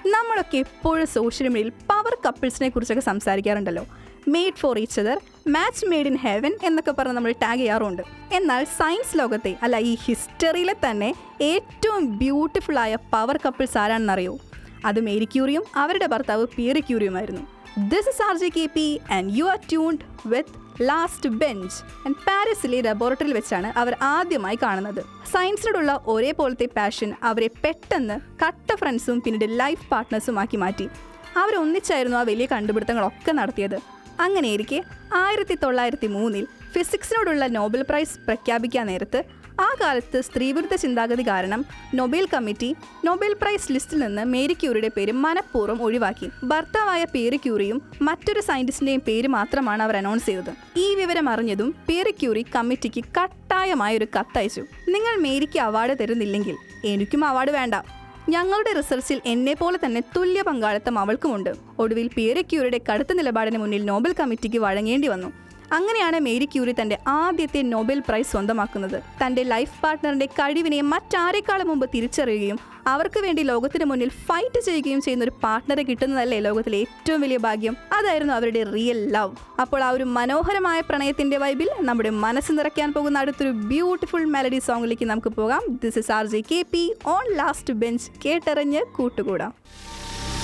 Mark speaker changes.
Speaker 1: നമ്മളൊക്കെ എപ്പോഴും സോഷ്യൽ മീഡിയയിൽ പവർ കപ്പിൾസിനെ കുറിച്ചൊക്കെ സംസാരിക്കാറുണ്ടല്ലോ made for each other match made in heaven എന്നൊക്കെ പറഞ്ഞ് നമ്മൾ ടാഗ് ചെയ്യാറുണ്ട് എന്നാൽ സയൻസ് ലോകത്തെ അല്ല ഈ ഹിസ്റ്ററിയിലെ തന്നെ ഏറ്റവും ബ്യൂട്ടിഫുൾ ആയ പവർ കപ്പിൾസ് ആരാണെന്നറിയോ അത് മേരി ക്യൂറിയും അവരുടെ ഭർത്താവ് പിയറി ക്യൂറിയുമായിരുന്നു this is R J K P and you are tuned with last bench and പാരീസിലെ ലബോറട്ടറിയിൽ വെച്ചാണ് അവർ ആദ്യമായി കാണുന്നത് സയൻസിനോടുള്ള ഒരേപോലത്തെ പാഷൻ അവരെ പെട്ടെന്ന് കട്ട ഫ്രണ്ട്സും പിന്നീട് ലൈഫ് പാർട്ട്നേഴ്സുമാക്കി മാറ്റി അവരൊന്നിച്ചായിരുന്നു ആ വലിയ കണ്ടുപിടുത്തങ്ങളൊക്കെ നടത്തിയത് അങ്ങനെയിരിക്കെ ആയിരത്തി തൊള്ളായിരത്തി മൂന്നിൽ ഫിസിക്സിനോടുള്ള നോബൽ പ്രൈസ് പ്രഖ്യാപിക്കാൻ നേരത്ത് ആ കാലത്ത് സ്ത്രീവിരുദ്ധ ചിന്താഗതി കാരണം നൊബേൽ കമ്മിറ്റി നൊബേൽ പ്രൈസ് ലിസ്റ്റിൽ നിന്ന് മേരി ക്യൂറിയുടെ പേര് മനഃപൂർവ്വം ഒഴിവാക്കി ഭർത്താവായ പേരി ക്യൂറിയും മറ്റൊരു സയന്റിസ്റ്റിന്റെയും പേര് മാത്രമാണ് അവർ അനൗൺസ് ചെയ്തത് ഈ വിവരം അറിഞ്ഞതും പേരി ക്യൂറി കമ്മിറ്റിക്ക് കട്ടായമായ ഒരു കത്തയച്ചു നിങ്ങൾ മേരിക്ക് അവാർഡ് തരുന്നില്ലെങ്കിൽ എനിക്കും അവാർഡ് വേണ്ട ഞങ്ങളുടെ റിസർച്ചിൽ എന്നെ പോലെ തന്നെ തുല്യ പങ്കാളിത്തം അവൾക്കുമുണ്ട് ഒടുവിൽ പിയറി ക്യൂറിയുടെ കടുത്ത നിലപാടിന് മുന്നിൽ നോബൽ കമ്മിറ്റിക്ക് വഴങ്ങേണ്ടി വന്നു അങ്ങനെയാണ് മേരി ക്യൂറി തന്റെ ആദ്യത്തെ നൊബേൽ പ്രൈസ് സ്വന്തമാക്കുന്നത് തന്റെ ലൈഫ് പാർട്ട്ണറിന്റെ കഴിവിനെ മറ്റാരെക്കാളും മുമ്പ് തിരിച്ചറിയുകയും അവർക്ക് വേണ്ടി ലോകത്തിന് മുന്നിൽ ഫൈറ്റ് ചെയ്യുകയും ചെയ്യുന്ന ഒരു പാർട്ട്ണറെ കിട്ടുന്നതല്ലേ ലോകത്തിലെ ഏറ്റവും വലിയ ഭാഗ്യം അതായിരുന്നു അവരുടെ റിയൽ ലവ് അപ്പോൾ ആ ഒരു മനോഹരമായ പ്രണയത്തിന്റെ വൈബിൽ നമ്മുടെ മനസ്സ് നിറയ്ക്കാൻ പോകുന്ന അടുത്തൊരു ബ്യൂട്ടിഫുൾ മെലഡി സോങ്ങിലേക്ക് നമുക്ക് പോകാം this is R J K P on last bench കേട്ടറിഞ്ഞ് കൂട്ടുകൂടാം